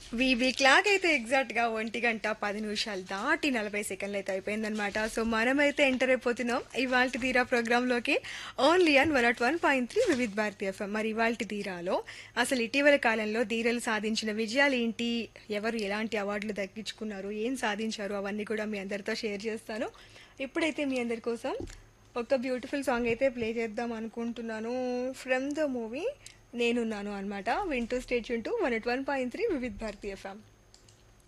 VB clock అయితే exact గా ఒంటి గంట పది నిమిషాలు దాటి నలభై సెకండ్లు అయితే అయిపోయిందనమాట సో మనమైతే ఎంటర్ అయిపోతున్నాం ఇవాళ తీరా ప్రోగ్రామ్ లోకి only on one naught one point three Vividh Bharati FM మరి ఇవాళ తీరాలో అసలు ఇటీవల కాలంలో ధీరలు సాధించిన విజయాలు ఏంటి ఎవరు ఎలాంటి అవార్డులు దక్కించుకున్నారు ఏం సాధించారు అవన్నీ కూడా మీ అందరితో షేర్ చేస్తాను ఇప్పుడైతే మీ అందరి కోసం ఒక బ్యూటిఫుల్ సాంగ్ అయితే ప్లే చేద్దాం అనుకుంటున్నాను ఫ్రమ్ ద మూవీ నేనున్నాను అనమాట వింటూ stay tuned to one at one point three Vividh Bharati FM